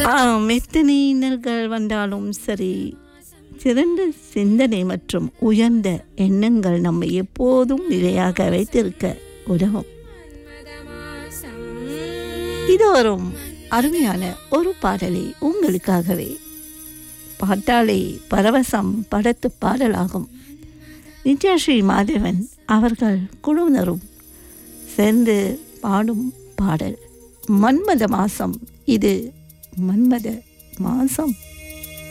ஆம் எத்தனை இன்னல்கள் வந்தாலும் சரி சிறந்த சிந்தனை மற்றும் உயர்ந்த எண்ணங்கள் நம்மை எப்போதும் நிலையாக வைத்திருக்க உதவும் இது வரும் அருமையான ஒரு பாடலை உங்களுக்காகவே பாட்டாளி பரவசம் படத்து பாடலாகும் நித்யாஸ்ரீ மாதவன் அவர்கள் குழுவினரும் சேர்ந்து பாடும் பாடல் மன்மத மாசம் இது மன்மத மாசம்